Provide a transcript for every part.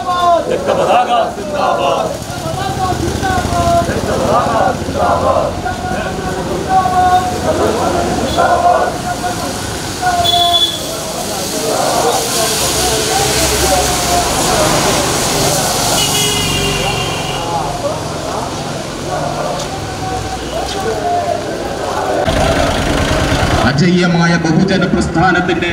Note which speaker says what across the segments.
Speaker 1: രക്തപതാക സിന്ദാബാദ്
Speaker 2: അജയ്യമായ ബഹുജന പ്രസ്ഥാനത്തിന്റെ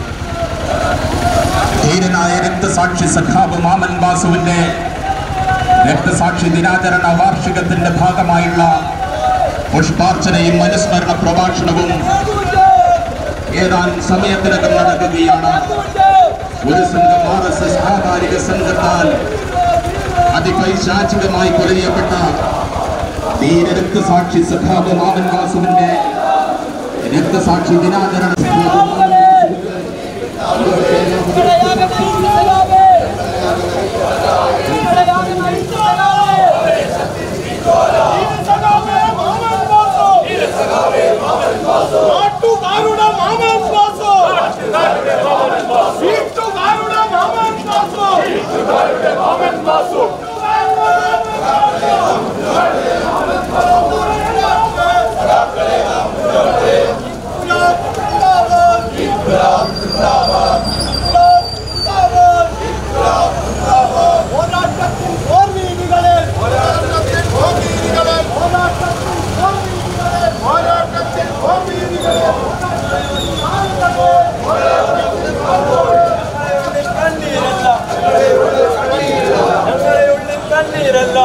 Speaker 2: ധീരനായ രക്തസാക്ഷി സഖാവ് മാമൻ ബാസുവിന്റെ രക്തസാക്ഷി ദിനാചരണ വാർഷികത്തിന്റെ ഭാഗമായുള്ള പുഷ്പാർച്ചനയും അനുസ്മരണ പ്രഭാഷണവും ഏതാനും സമയത്തിനകം നടക്കുകയാണ് ഒരു സംഘം ആർ എസ് എസ് ആധാരിക സംഘത്താൽ അതിപൈശാചികമായി കൊലയപ്പെട്ട ധീര രക്തസാക്ഷി സഖാവ് മാമൻ വാസുവിന്റെ രക്തസാക്ഷി ദിനാചരണ സഖാവ് മാമൻ
Speaker 3: നാട്ടുകാരുടെ മാമൻ വാസു വീട്ടുകാരുടെ മാമൻ വാസു പോരാട്ടത്തിൻ ഓർമ്മീതികളെ പോരാട്ടത്തിൻ ഓർമ്മീതികളെ പോരാട്ടത്തിൻ ഓർമ്മീതികളെ പോരാട്ടത്തിൻ ഓർമ്മീതികളെ കണ്ണീരല്ല ഞങ്ങളുടെ ഉള്ളിൽ കണ്ണീരല്ല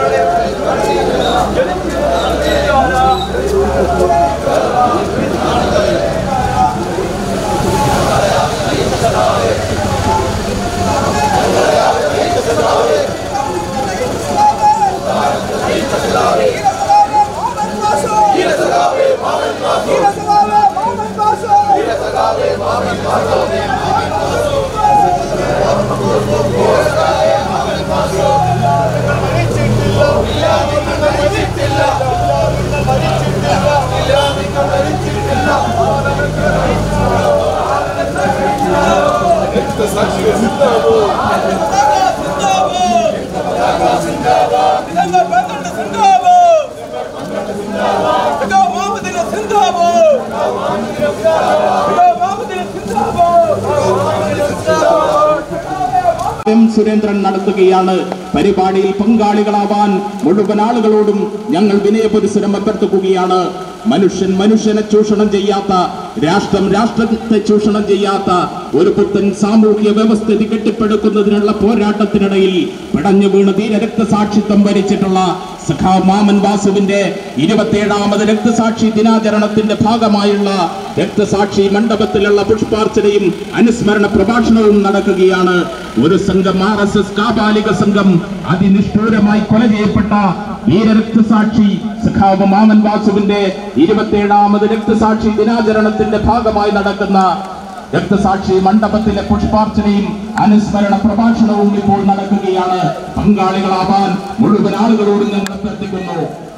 Speaker 2: എം സുരേന്ദ്രൻ നടത്തുകയാണ് പരിപാടിയിൽ പങ്കാളികളാവാൻ മുഴുവൻ ആളുകളോടും ഞങ്ങൾ വിനയപരിസരം അഭ്യർത്ഥിക്കുകയാണ് മനുഷ്യൻ മനുഷ്യനെ ചൂഷണം ചെയ്യാത്ത രാഷ്ട്രം രാഷ്ട്രത്തെ ചൂഷണം ചെയ്യാത്ത ഒരു പുത്തൻ സാമൂഹ്യ വ്യവസ്ഥിതി കെട്ടിപ്പടുക്കുന്നതിനുള്ള പോരാട്ടത്തിനിടയിൽ പിടഞ്ഞു വീണ് ധീര രക്തസാക്ഷിത്വം വരിച്ചിട്ടുള്ള സഖാ മാമൻ വാസുവിന്റെ ഇരുപത്തിയേഴാമത് രക്തസാക്ഷി ദിനാചരണത്തിന്റെ ഭാഗമായുള്ള രക്തസാക്ഷി മണ്ഡപത്തിലുള്ള പുഷ്പാർച്ചനയും അനുസ്മരണ പ്രഭാഷണവും നടക്കുകയാണ് ഒരു സംഘം ആർ എസ് എസ് കാപാലിക സംഘം അതിനിഷ്ഠൂരമായി കൊല ചെയ്യപ്പെട്ട വീര രക്തസാക്ഷി സഖാവ് മാമൻ വാസുവിന്റെ ഇരുപത്തിയേഴാമത് രക്തസാക്ഷി ദിനാചരണത്തിന്റെ ഭാഗമായി നടക്കുന്ന രക്തസാക്ഷി മണ്ഡപത്തിലെ പുഷ്പാർച്ചനയും അനുസ്മരണ പ്രഭാഷണവും ഇപ്പോൾ നടക്കുകയാണ് പങ്കാളികളാവാൻ മുഴുവൻ ആളുകളോടും ഞങ്ങൾ അഭ്യർത്ഥിക്കുന്നു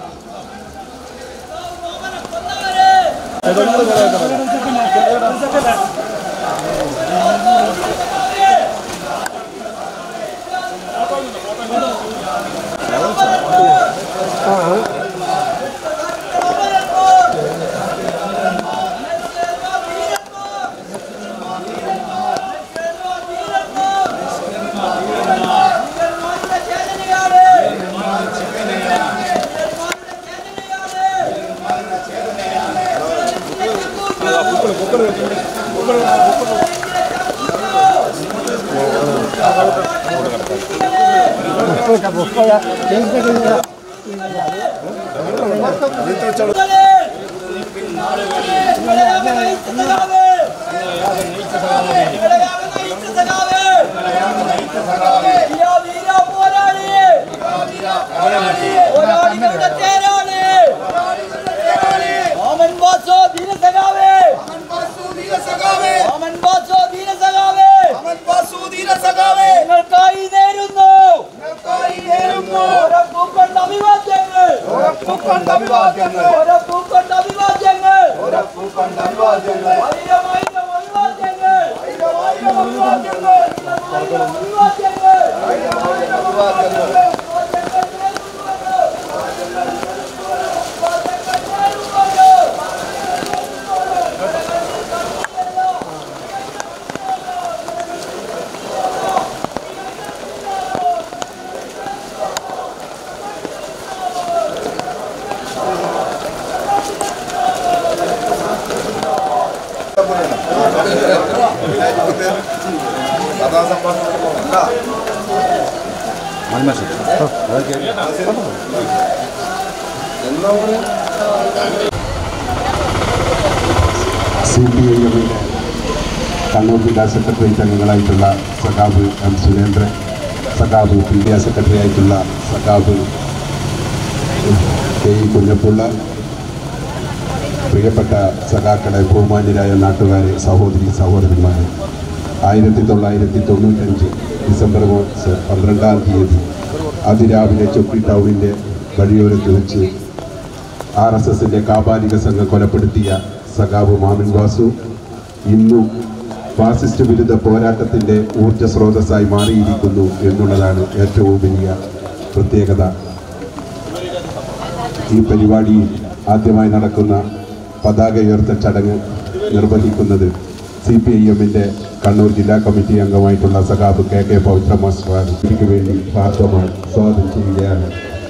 Speaker 4: പോരാളികളുടെ തേരാളി മാമൻ വാസോ ധീരസഖാവേ മാമൻ വാസോ ധീരസഖാവേ നിങ്ങൾക്കായി നേരുന്നു ഓരോ പൂക്കൊണ്ട് അഭിവാദ്യങ്ങൾ ഓരോ പൂക്കൊണ്ട് അഭിവാദ്യങ്ങൾ ആയിരം ആയിരം അഭിവാദ്യങ്ങൾ ആയിരം ആയിരം അഭിവാദ്യങ്ങൾ
Speaker 1: സി പി ഐ എമ്മിൻ്റെ കണ്ണൂർ ജില്ലാ സെക്രട്ടേറിയറ്റ് അംഗങ്ങളായിട്ടുള്ള സഖാബ് എം സുരേന്ദ്രൻ സഖാബ് പി ഡി എ സെക്രട്ടറി ആയിട്ടുള്ള സഖാബ് കെ ഇ കുഞ്ഞപ്പുള്ള പ്രിയപ്പെട്ട സഖാക്കളെ ബഹുമാന്യരായ നാട്ടുകാരെ സഹോദരി സഹോദരന്മാരെ ആയിരത്തി തൊള്ളായിരത്തി തൊണ്ണൂറ്റഞ്ച് ഡിസംബർ മാസം പന്ത്രണ്ടാം തീയതി അതിരാവിലെ ചൊപ്പി ടൗണിൻ്റെ വഴിയോരത്ത് വെച്ച് ആർ എസ് എസിൻ്റെ കാപാലിക സംഘം കൊലപ്പെടുത്തിയ സഖാവ് മാമിൻ വാസു ഇന്നും ഫാസിസ്റ്റ് വിരുദ്ധ പോരാട്ടത്തിൻ്റെ ഊർജ്ജ സ്രോതസ്സായി മാറിയിരിക്കുന്നു എന്നുള്ളതാണ് ഏറ്റവും വലിയ പ്രത്യേകത ഈ പരിപാടിയിൽ ആദ്യമായി നടക്കുന്ന പതാക ഉയർത്തൽ ചടങ്ങ് നിർവഹിക്കുന്നത് സി പി ഐ എമ്മിൻ്റെ കണ്ണൂർ ജില്ലാ കമ്മിറ്റി അംഗമായിട്ടുള്ള സഖാബ് കെ കെ പവിത്ര മാസ്റ്റർ ഇതിക്ക് വേണ്ടി ഭാഗമായി സ്വാഗതം ചെയ്യുകയാണ്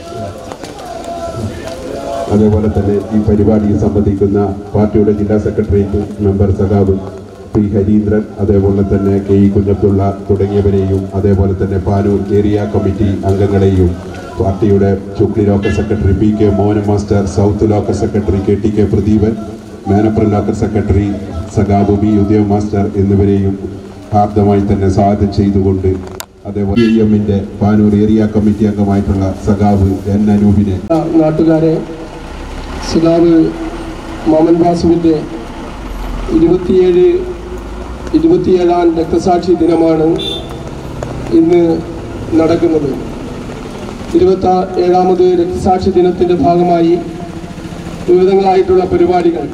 Speaker 1: അതേപോലെ തന്നെ ഈ പരിപാടിയിൽ സംബന്ധിക്കുന്ന പാർട്ടിയുടെ ജില്ലാ സെക്രട്ടേറിയറ്റ് മെമ്പർ സഖാബ് പി ഹരീന്ദ്രൻ അതേപോലെ തന്നെ കെ ഇ കുഞ്ഞബ്ദുള്ള തുടങ്ങിയവരെയും അതേപോലെ തന്നെ പാനൂർ ഏരിയ കമ്മിറ്റി അംഗങ്ങളെയും പാർട്ടിയുടെ Chokli local secretary P K Mohan master south local secretary K T K Pradeepan Menappuram local secretary സഖാബ് ബി ഉദയം മാസ്റ്റർ എന്നിവരെയും ഹാർദമായി തന്നെ സ്വാഗതം ചെയ്തുകൊണ്ട് അതേപോലെ ഇ എമ്മിന്റെ പാനൂർ ഏരിയ കമ്മിറ്റി അംഗമായിട്ടുള്ള സഖാബ് എൻ അനൂപിനെ
Speaker 5: നാട്ടുകാരെ സുലാവ് മോമൻ വാസുവിൻ്റെ ഇരുപത്തിയേഴ് ഇരുപത്തിയേഴാം രക്തസാക്ഷി ദിനമാണ് ഇന്ന് നടക്കുന്നത് ഇരുപത്തി ഏഴാമത് രക്തസാക്ഷി ദിനത്തിൻ്റെ ഭാഗമായി വിവിധങ്ങളായിട്ടുള്ള പരിപാടികൾ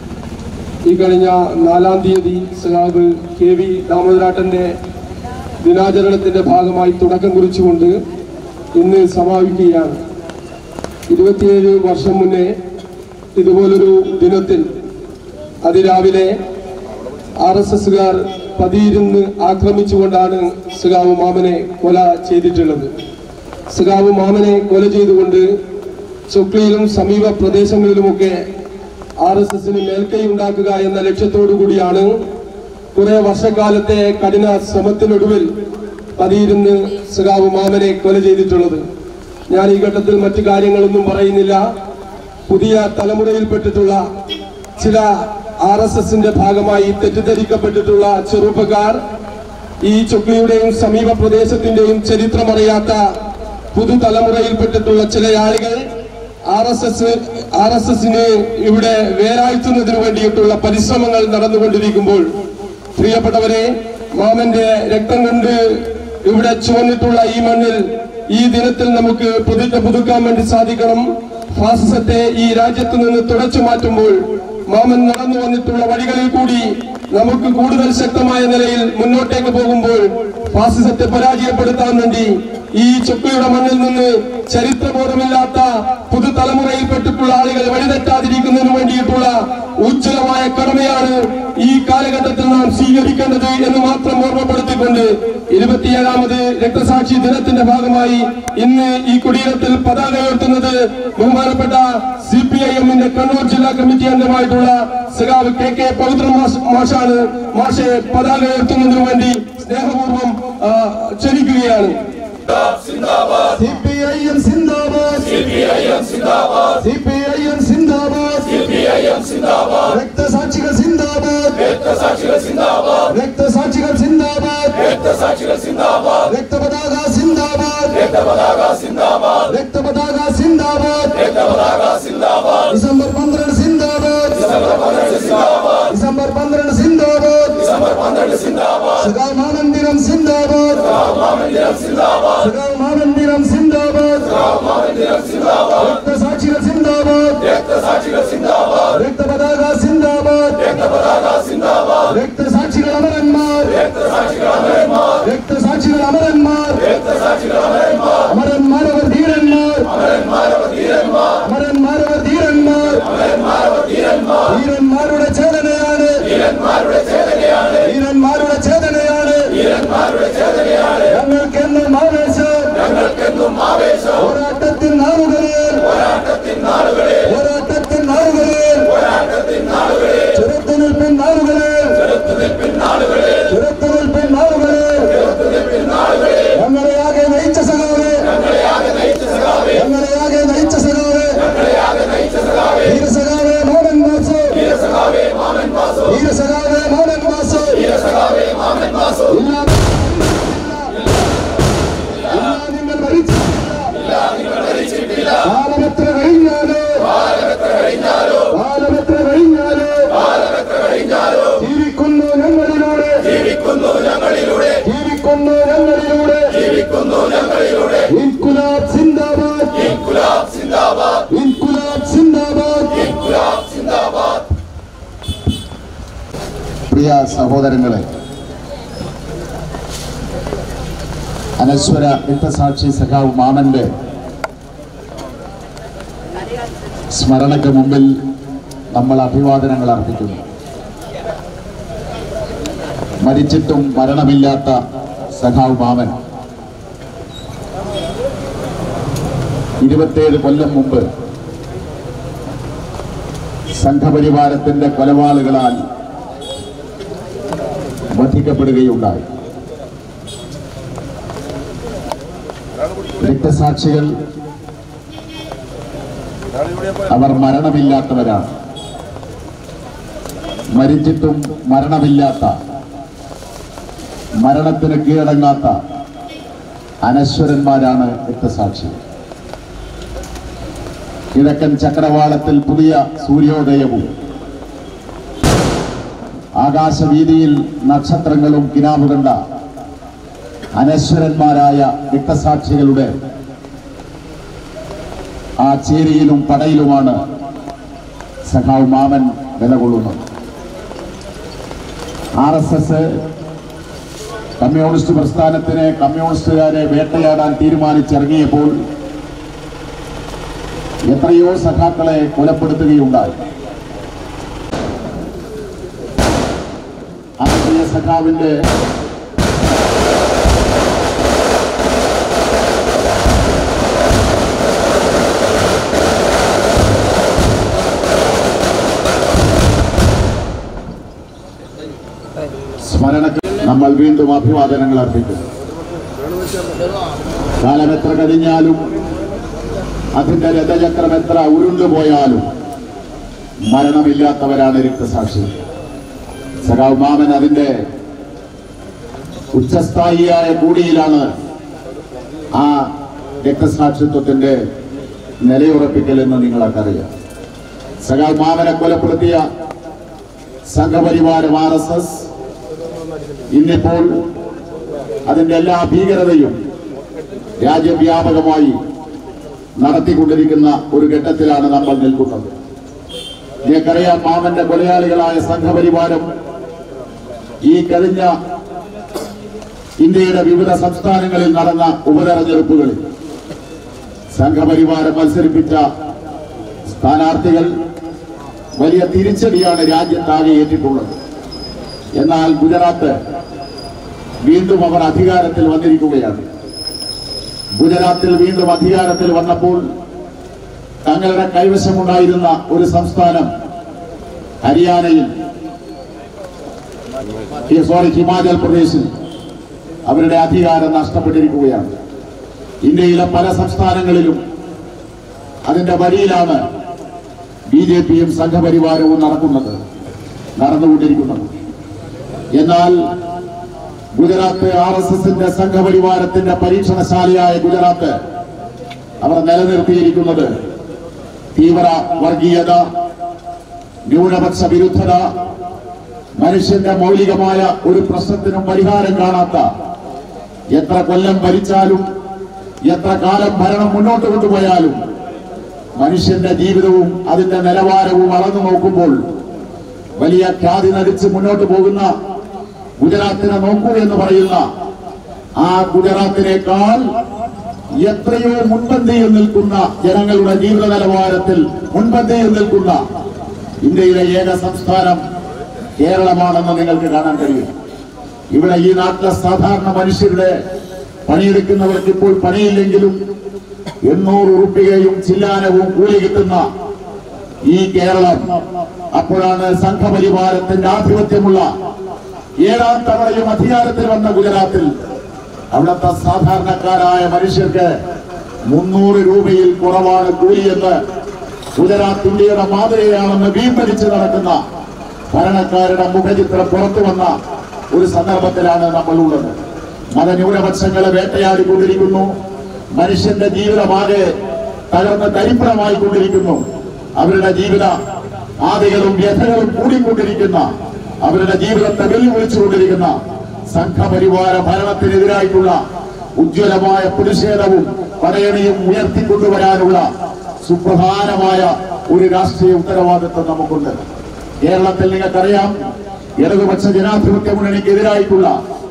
Speaker 5: ഈ കഴിഞ്ഞ നാലാം തീയതി സഖാബ് കെ വി ദാമോദരാട്ടൻ്റെ ദിനാചരണത്തിൻ്റെ ഭാഗമായി തുടക്കം കുറിച്ചുകൊണ്ട് ഇന്ന് സമാപിക്കുകയാണ് ഇരുപത്തിയേഴ് വർഷം മുന്നേ ഇതുപോലൊരു ദിനത്തിൽ അതിരാവിലെ ആർ എസ് എസുകാർ പതിയിരുന്ന് ആക്രമിച്ചുകൊണ്ടാണ് സുഗാവ് മാമനെ കൊല ചെയ്തിട്ടുള്ളത് സുഗാവ് മാമനെ കൊല ചെയ്തുകൊണ്ട് ചൊക്ലിയിലും സമീപ പ്രദേശങ്ങളിലുമൊക്കെ ആർ എസ് എസിന് മേൽക്കൈ ഉണ്ടാക്കുക എന്ന ലക്ഷ്യത്തോടു കൂടിയാണ് കുറെ വർഷക്കാലത്തെ കഠിന ശ്രമത്തിനൊടുവിൽ പതിയിരുന്ന് സുഗാവ് മാമനെ കൊല ചെയ്തിട്ടുള്ളത് ഞാൻ ഈ ഘട്ടത്തിൽ മറ്റു കാര്യങ്ങളൊന്നും പറയുന്നില്ല പുതിയ തലമുറയിൽപ്പെട്ടിട്ടുള്ള ചില ആർ എസ് എസിന്റെ ഭാഗമായി തെറ്റിദ്ധരിക്കപ്പെട്ടിട്ടുള്ള ചെറുപ്പക്കാർ ഈ ചുക്ലിയുടെയും സമീപ പ്രദേശത്തിന്റെയും ചരിത്രമറിയാത്ത പുതുതലമുറയിൽപ്പെട്ടിട്ടുള്ള ചില ആളുകൾ R S S R S എസിന് ഇവിടെ വേരാഴ്ത്തുന്നതിന് വേണ്ടിയിട്ടുള്ള പരിശ്രമങ്ങൾ നടന്നുകൊണ്ടിരിക്കുമ്പോൾ പ്രിയപ്പെട്ടവരെ മാമന്റെ രക്തം കൊണ്ട് ഇവിടെ ചുവന്നിട്ടുള്ള ഈ മണ്ണിൽ ഈ ദിനത്തിൽ നമുക്ക് പ്രതിജ്ഞ പുതുക്കാൻ വേണ്ടി സാധിക്കണം ഫാസിസത്തെ ഈ രാജ്യത്ത് നിന്ന് തുടച്ചു മാറ്റുമ്പോൾ മാമൻ നടന്നു വന്നിട്ടുള്ള വഴികളിൽ കൂടി നമുക്ക് കൂടുതൽ ശക്തമായ നിലയിൽ മുന്നോട്ടേക്ക് പോകുമ്പോൾ ഫാസിസത്തെ പരാജയപ്പെടുത്താൻ വേണ്ടി ഈ ചൊക്കയുടെ മണ്ണിൽ നിന്ന് ചരിത്രബോധമില്ലാത്ത പുതുതലമുറയിൽപ്പെട്ടിട്ടുള്ള ആളുകൾ വഴിതെറ്റാതിരിക്കുന്നതിന് വേണ്ടിയിട്ടുള്ള ഉജ്ജ്വലമായ കടമയാണ് ഈ കാലഘട്ടത്തിൽ നാം സ്വീകരിക്കേണ്ടത് എന്ന് മാത്രം ഓർമ്മപ്പെടുത്തിക്കൊണ്ട് ഇരുപത്തിയേഴാമത് രക്തസാക്ഷി ദിനത്തിന്റെ ഭാഗമായി ഇന്ന് ഈ കുടീരത്തിൽ പതാക ഉയർത്തുന്നത് ബഹുമാനപ്പെട്ട സി പി ഐ എമ്മിന്റെ കണ്ണൂർ ജില്ലാ കമ്മിറ്റി അംഗമായിട്ടുള്ള സഖാവ് കെ കെ പവിത്ര മാഷ് മാഷാണ് മാഷെ പതാക ഉയർത്തുന്നതിനു വേണ്ടി സ്നേഹപൂർവ്വം ആ, ക്ഷണിക്കുകയാണ്
Speaker 3: സിപിഐഎം സിന്ദാബാദ് സിപിഐഎം സിന്ദാബാദ് സിപിഐഎം സിന്ദാബാദ് രക്തസാക്ഷികൾ സിന്ദാബാദ് രക്തസാക്ഷികൾ സിന്ദാബാദ് രക്തസാക്ഷികൾ സിന്ദാബാദ് രക്തസാക്ഷികൾ സിന്ദാബാദ് രക്തപതാക സിന്ദാബാദ് രക്തപതാക സിന്ദാബാദ് രക്തപതാക സിന്ദാബാദ് രക്തപതാക സിന്ദാബാദ് ഡിസംബർ പന്ത്രണ്ട് സിന്ദാബാദ് ഡിസംബർ പന്ത്രണ്ട് സിന്ദാബാദ് ഡിസംബർ പന്ത്രണ്ട് സിന്ദാബാദ് ഡിസംബർ പന്ത്രണ്ട് സിന്ദാബാദ് സദാ മാനന്ദിരം സിന്ദാബാദ് സഖാവ് മാമന്ദിരം സിന്ദാബാദ് രക്തസാക്ഷികൾ സിന്ദാബാദ് രക്തപതാക സിന്ദാബാദ് രക്തസാക്ഷികൾ അമരന്മാർ രക്തസാക്ഷികൾ അമരന്മാർ അമരന്മാരവർ ധീരന്മാർ അമരന്മാരവർ ധീരന്മാർ ധീരന്മാരുടെ ചേതനയാണ് ധീരന്മാരുടെ ചേതനയാണ് ഞങ്ങൾക്കെന്നും ആവേശം പോരാട്ടത്തിൻ നാളുകളിൽ പോരാട്ടത്തിൻ നാളുകളിൽ ചെറുത്തുനിൽപ്പിൻ നാളുകളിൽ ചെറുത്തുനിൽപ്പിൻ നാളുകളിൽ ഞങ്ങളെ ആകെ നയിച്ച സഖാവേ ഇൻകുലാബ് സിന്ദാബാദ് ഇൻകുലാബ് സിന്ദാബാദ്
Speaker 6: പ്രിയ സഹോദരങ്ങളെ അനശ്വര രക്തസാക്ഷി സഖാവ് മാമന്റെ സ്മരണയ്ക്ക് മുമ്പിൽ നമ്മൾ അഭിവാദനങ്ങൾ അർപ്പിക്കുന്നു മരിച്ചിട്ടും മരണമില്ലാത്ത സഖാവ് മാമൻ ഇരുപത്തേഴ് കൊല്ലം മുമ്പ് സംഘപരിവാരത്തിന്റെ കൊലപാളുകളാൽ വധിക്കപ്പെടുകയുണ്ടായി രക്തസാക്ഷികൾ അവർ മരണമില്ലാത്തവരാണ് മരിച്ചിട്ടും മരണമില്ലാത്ത മരണത്തിന് കീഴടങ്ങാത്ത അനശ്വരന്മാരാണ് രക്തസാക്ഷികൾ കിഴക്കൻ ചക്രവാളത്തിൽ പുതിയ സൂര്യോദയവും ആകാശവീതിയിൽ നക്ഷത്രങ്ങളും കിനാവ് കണ്ട അനശ്വരന്മാരായ രക്തസാക്ഷികളുടെ ആ ചേരിയിലും പടയിലുമാണ് സഖാവ് മാമൻ നിലകൊള്ളുന്നത് ആർ എസ് എസ് കമ്മ്യൂണിസ്റ്റ് പ്രസ്ഥാനത്തിന് കമ്മ്യൂണിസ്റ്റുകാരെ വേട്ടയാടാൻ തീരുമാനിച്ചിറങ്ങിയപ്പോൾ എത്രയോ സഖാക്കളെ കൊലപ്പെടുത്തുകയുണ്ടായി ആത്മീയ സഖാവിന്റെ സ്മരണക്ക് നമ്മൾ വീണ്ടും അഭിവാദനങ്ങൾ അർപ്പിക്കുന്നു കാലം എത്ര കഴിഞ്ഞാലും അതിന്റെ രഥചക്രം എത്ര ഉരുണ്ടുപോയാലും മരണമില്ലാത്തവരാണ് രക്തസാക്ഷി സഖാവ് മാമൻ അതിന്റെ ഉച്ചസ്ഥായിയായ കൂടിയിലാണ് ആ രക്തസാക്ഷിത്വത്തിന്റെ നിലയുറപ്പിക്കലെന്ന് നിങ്ങളൊക്കറിയാം സഖാവ് മാമനെ കൊലപ്പെടുത്തിയ സംഘപരിവാരം ആർ എസ് എസ് ഇന്നിപ്പോൾ അതിന്റെ എല്ലാ ഭീകരതയും രാജ്യവ്യാപകമായി നടത്തിക്കൊണ്ടിരിക്കുന്ന ഒരു ഘട്ടത്തിലാണ് നമ്മൾ നിൽക്കുന്നത് നിങ്ങൾക്കറിയാം മാമന്റെ കൊലയാളികളായ സംഘപരിവാരം ഈ കഴിഞ്ഞ ഇന്ത്യയുടെ വിവിധ സംസ്ഥാനങ്ങളിൽ നടന്ന ഉപതെരഞ്ഞെടുപ്പുകളിൽ സംഘപരിവാരം മത്സരിപ്പിച്ച സ്ഥാനാർത്ഥികൾ വലിയ തിരിച്ചടിയാണ് രാജ്യത്താകെ ഏറ്റിട്ടുള്ളത് എന്നാൽ ഗുജറാത്ത് വീണ്ടും അവർ അധികാരത്തിൽ വന്നിരിക്കുകയാണ് ഗുജറാത്തിൽ വീണ്ടും അധികാരത്തിൽ വന്നപ്പോൾ തങ്ങളുടെ കൈവശമുണ്ടായിരുന്ന ഒരു സംസ്ഥാനം ഹരിയാനയിൽ ഈ സോറി ഹിമാചൽ പ്രദേശിൽ അവരുടെ അധികാരം നഷ്ടപ്പെട്ടിരിക്കുകയാണ് ഇന്ത്യയിലെ പല സംസ്ഥാനങ്ങളിലും അതിന്റെ വരിയിലാണ് ബി ജെ പിയും സംഘപരിവാരവും നടക്കുന്നത് നടന്നുകൊണ്ടിരിക്കുന്നത് എന്നാൽ ഗുജറാത്ത് ആർ എസ് എസിന്റെ സംഘപരിവാരത്തിന്റെ പരീക്ഷണശാലയായ ഗുജറാത്ത് അവർ നിലനിർത്തിയിരിക്കുന്നത് തീവ്ര വർഗീയത ന്യൂനപക്ഷ വിരുദ്ധത മനുഷ്യന്റെ മൗലികമായ ഒരു പ്രശ്നത്തിനും പരിഹാരം കാണാത്ത എത്ര കൊല്ലം ഭരിച്ചാലും എത്ര കാലം ഭരണം മുന്നോട്ട് കൊണ്ടുപോയാലും മനുഷ്യന്റെ ജീവിതവും അതിന്റെ നിലവാരവും അളന്നു നോക്കുമ്പോൾ വലിയ ഖ്യാതി നടിച്ച് മുന്നോട്ട് പോകുന്ന ഗുജറാത്തിനെ നോക്കൂ എന്ന് പറയുന്ന ആ ഗുജറാത്തിനേക്കാൾ എത്രയോ മുൻപന്തിയിൽ നിൽക്കുന്ന ജനങ്ങളുടെ ജീവിത നിലവാരത്തിൽ മുൻപന്തിയിൽ നിൽക്കുന്ന ഇന്ത്യയിലെ ഏക സംസ്ഥാനം കേരളമാണെന്ന് നിങ്ങൾക്ക് കാണാൻ കഴിയും ഇവിടെ ഈ നാട്ടിലെ സാധാരണ മനുഷ്യരുടെ പണിയെടുക്കുന്നവർക്ക് ഇപ്പോൾ പണിയില്ലെങ്കിലും എണ്ണൂറ് ഉറുപ്പികയും ചില്ലാനവും കൂലി കിട്ടുന്ന ഈ കേരളം അപ്പോഴാണ് സംഘപരിവാരത്തിന്റെ ആധിപത്യമുള്ള ഏഴാം തവണയും അധികാരത്തിൽ വന്ന ഗുജറാത്തിൽ അവിടുത്തെ സാധാരണക്കാരായ മനുഷ്യർക്ക് മുന്നൂറ് രൂപയിൽ കുറവാണ് കൂലിയെന്ന് ഗുജറാത്ത് ഇന്ത്യയുടെ മാതൃകയാണെന്ന് വീമ്പരിച്ച് നടക്കുന്ന ഭരണക്കാരുടെ മുഖചിത്രം പുറത്തു വന്ന ഒരു സന്ദർഭത്തിലാണ് നമ്മൾ ഉള്ളത് മതന്യൂനപക്ഷങ്ങളെ വേട്ടയാടിക്കൊണ്ടിരിക്കുന്നു മനുഷ്യന്റെ ജീവിതമാകെ തകർന്ന് തരിപ്പണമായി കൊണ്ടിരിക്കുന്നു അവരുടെ ജീവിത ആദികളും വ്യഥകളും കൂടിക്കൊണ്ടിരിക്കുന്ന അവരുടെ ജീവിതത്തെ വെല്ലുവിളിച്ചുകൊണ്ടിരിക്കുന്ന സംഘപരിവാര ഭരണത്തിനെതിരായിട്ടുള്ള ഉജ്ജ്വലമായ പ്രതിഷേധവും പടയണിയും ഉയർത്തിക്കൊണ്ടുവരാനുള്ള സുപ്രധാനമായ ഒരു രാഷ്ട്രീയ ഉത്തരവാദിത്വം നമുക്കുണ്ട് കേരളത്തിൽ നിങ്ങൾക്കറിയാം ഇടതുപക്ഷ ജനാധിപത്യ മുന്നണിക്കെതിരായിട്ടുള്ള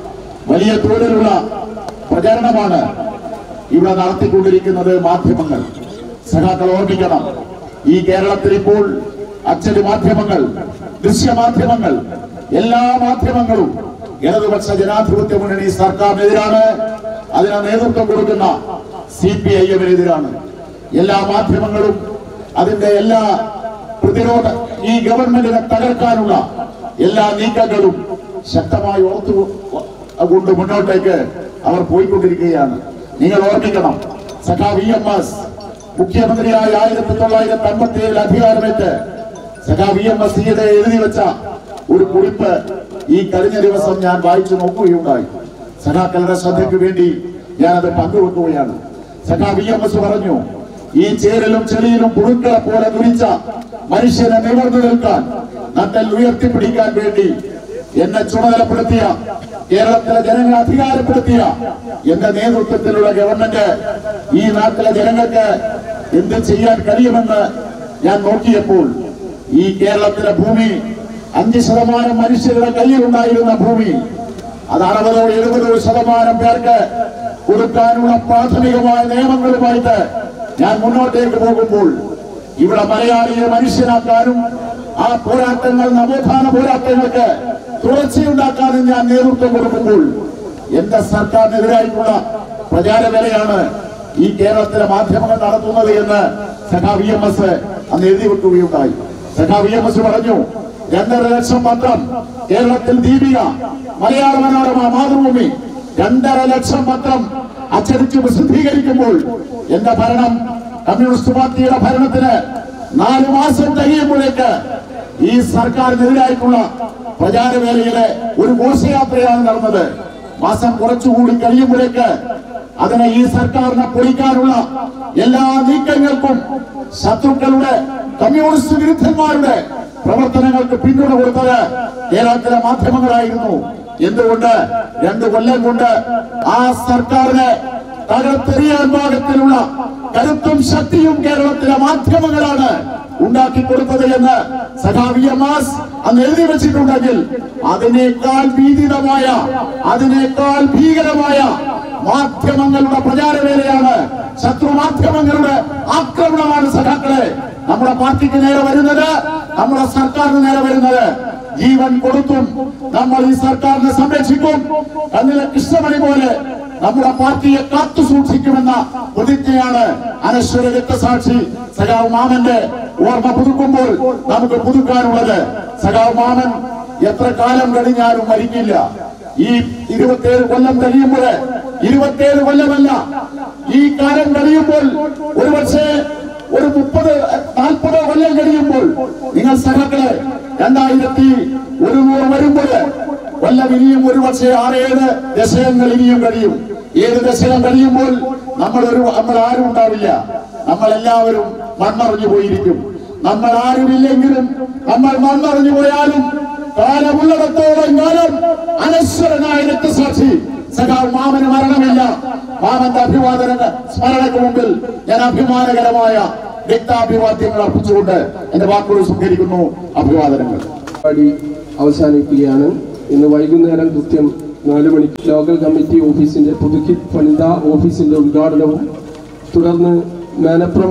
Speaker 6: വലിയ തോതിലുള്ള പ്രചരണമാണ് ഇവിടെ നടത്തിക്കൊണ്ടിരിക്കുന്നത് മാധ്യമങ്ങൾ സഖാക്കൾ ഓർമ്മിക്കണം ഈ കേരളത്തിൽ ഇപ്പോൾ അച്ചടി മാധ്യമങ്ങൾ ദൃശ്യമാധ്യമങ്ങൾ എല്ലാ മാധ്യമങ്ങളും ഇടതുപക്ഷ ജനാധിപത്യ മുന്നണി സർക്കാരിനെതിരാണ് അതിന് നേതൃത്വം കൊടുക്കുന്ന സി പി ഐ എമ്മിനെതിരാണ് എല്ലാ മാധ്യമങ്ങളും അതിന്റെ എല്ലാ പ്രതിരോധ ഈ ഗവൺമെന്റിനെ തകർക്കാനുള്ള എല്ലാ നീക്കങ്ങളും ശക്തമായി ഓർത്തു കൊണ്ട് മുന്നോട്ടേക്ക് അവർ പോയിക്കൊണ്ടിരിക്കുകയാണ് നിങ്ങൾ ഓർമ്മിക്കണം സഖാ വി എം എസ് മുഖ്യമന്ത്രിയായ ആയിരത്തി തൊള്ളായിരത്തി അമ്പത്തി ഏഴിൽ അധികാരമേറ്റ് സഖാ വി എം എസ് ഈയിടെ എഴുതി വെച്ച ഒരു കുറിപ്പ് ഈ കഴിഞ്ഞ ദിവസം ഞാൻ വായിച്ചു നോക്കുകയുണ്ടായി സഖാക്കളുടെ ശ്രദ്ധയ്ക്ക് വേണ്ടി ഞാനത് പങ്കുവെക്കുകയാണ് സഖാ വി എം എസ് പറഞ്ഞു ഈ ചേരലും ചെളിയിലും പുഴുക്കളെ പോലെ തുരിച്ച മനുഷ്യനെ നിവർന്നു നിൽക്കാൻ നട്ടൽ ഉയർത്തിപ്പിടിക്കാൻ വേണ്ടി എന്നെ ചുമതലപ്പെടുത്തിയ കേരളത്തിലെ ജനങ്ങളെ അധികാരപ്പെടുത്തിയ എന്റെ നേതൃത്വത്തിലുള്ള ഗവൺമെന്റ് ഈ നാട്ടിലെ ജനങ്ങൾക്ക് എന്ത് ചെയ്യാൻ കഴിയുമെന്ന് ഞാൻ നോക്കിയപ്പോൾ ഈ കേരളത്തിലെ ഭൂമി അഞ്ച് ശതമാനം മനുഷ്യരുടെ കയ്യിലുണ്ടായിരുന്ന ഭൂമി അത് അറുപതോ എഴുപതോ ശതമാനം പേർക്ക് കൊടുക്കാനുള്ള പ്രാഥമികമായ നിയമങ്ങളുമായിട്ട് ഞാൻ മുന്നോട്ടേക്ക് പോകുമ്പോൾ ഇവിടെ മലയാളിയെ മനുഷ്യനാക്കാനും ആ പോരാട്ടങ്ങൾ നവോത്ഥാന പോരാട്ടങ്ങൾക്ക് തുടർച്ചയുണ്ടാക്കാനും ഞാൻ നേതൃത്വം കൊടുക്കുമ്പോൾ എന്റെ സർക്കാരിനെതിരായിട്ടുള്ള പ്രചാരവേലയാണ് ഈ കേരളത്തിലെ മാധ്യമങ്ങൾ നടത്തുന്നത് എന്ന് സഖാ വി എം എസ് അന്ന് എഴുതി വെക്കുകയുണ്ടായി സഖാ വി എം എസ് പറഞ്ഞു രണ്ടര ലക്ഷം പത്രം കേരളത്തിൽ ദീപിക മലയാള മനോരമ മാതൃഭൂമി രണ്ടര ലക്ഷം പത്രം അച്ചടിച്ച് പ്രസിദ്ധീകരിക്കുമ്പോൾ എന്റെ ഭരണം കമ്മ്യൂണിസ്റ്റ് പാർട്ടിയുടെ ഭരണത്തിന് നാല് മാസം കഴിയുമ്പോഴേക്ക് ഈ സർക്കാരിനെതിരായിട്ടുള്ള പ്രചാരവേലയിലെ ഒരു ഘോഷയാത്രയാണ് നടന്നത് മാസം കുറച്ചുകൂടി കഴിയുമ്പോഴേക്ക് അതിനെ ഈ സർക്കാരിനെ പൊളിക്കാനുള്ള എല്ലാ നീക്കങ്ങൾക്കും ശത്രുക്കളുടെ കമ്മ്യൂണിസ്റ്റ് വിരുദ്ധന്മാരുടെ പ്രവർത്തനങ്ങൾക്ക് പിന്തുണ കൊടുത്തത് കേരളത്തിലെ മാധ്യമങ്ങളായിരുന്നു എന്തുകൊണ്ട് രണ്ടു കൊല്ലം കൊണ്ട് ആ സർക്കാരിനെ തകർത്തെറിയാൻ പാകത്തിലുള്ള കരുത്തും ശക്തിയും കേരളത്തിലെ മാധ്യമങ്ങളാണ് ഉണ്ടാക്കി കൊടുത്തത് എന്ന് സഖാവി എമാസ് അന്ന് എഴുതി വെച്ചിട്ടുണ്ടെങ്കിൽ അതിനേക്കാൾ ഭീതിതമായ അതിനേക്കാൾ ഭീകരമായ മാധ്യമങ്ങളുടെ പ്രചാരവേലയാണ് ശത്രു മാധ്യമങ്ങളുടെ ആക്രമണമാണ് സഖാക്കളെ നമ്മുടെ പാർട്ടിക്ക് നേരെ വരുന്നത് നമ്മുടെ സർക്കാരിന് നേരെ വരുന്നത് ജീവൻ കൊടുത്തും നമ്മൾ ഈ സർക്കാരിനെ സംരക്ഷിക്കും കണ്ണിലെ കൃഷ്ണമണി പോലെ നമ്മുടെ പാർട്ടിയെ കാത്തു സൂക്ഷിക്കുമെന്ന പ്രതിജ്ഞയാണ് അനശ്വര രക്തസാക്ഷി സഖാവ് മാമന്റെ ഓർമ്മ പുതുക്കുമ്പോൾ നമുക്ക് പുതുക്കാനുള്ളത് സഖാവ് മാമൻ എത്ര കാലം കഴിഞ്ഞാലും മരിക്കില്ല ഈ ഇരുപത്തിയേഴ് കൊല്ലം കഴിയുമ്പോൾ ഇരുപത്തിയേഴ് കൊല്ലമല്ല ഈ കാലം കഴിയുമ്പോൾ ഒരുപക്ഷെ ഒരു മുപ്പത് നാൽപ്പത് കൊല്ലം കഴിയുമ്പോൾ നിങ്ങൾ സഹക്കളെ രണ്ടായിരത്തി ഒരുന്നൂറ് വരുമ്പോൾ കൊല്ലം ഇനിയും ഒരു പക്ഷേ ആറേഴ് ദശകങ്ങൾ ഇനിയും കഴിയും ഏഴ് ദശകം കഴിയുമ്പോൾ നമ്മളൊരു നമ്മൾ ആരും ഉണ്ടാവില്ല നമ്മൾ എല്ലാവരും മണ്ണറിഞ്ഞു പോയിരിക്കും നമ്മൾ ആരുമില്ലെങ്കിലും നമ്മൾ മണ്ണറിഞ്ഞു പോയാലും കാലമുള്ളിടത്തോളം കാലം അനശ്വരനായ രക്തസാക്ഷി സഖാവ് മാമന് മരണമില്ല മാമന്റെ അഭിവാദന സ്മരണയ്ക്ക് മുമ്പിൽ ഞാൻ അഭിമാനകരമായ രക്താഭിവാദ്യങ്ങൾ അർപ്പിച്ചുകൊണ്ട് എന്റെ വാക്കുകൾ സംഹരിക്കുന്നു അഭിവാദനങ്ങൾ
Speaker 5: പരിപാടി അവസാനിക്കുകയാണ് ഇന്ന് വൈകുന്നേരം കൃത്യം നാല് മണിക്ക് ലോക്കൽ കമ്മിറ്റി ഓഫീസിന്റെ പുതുക്കി പണിത ഓഫീസിന്റെ ഉദ്ഘാടനവും തുടർന്ന് മേനപ്പുറം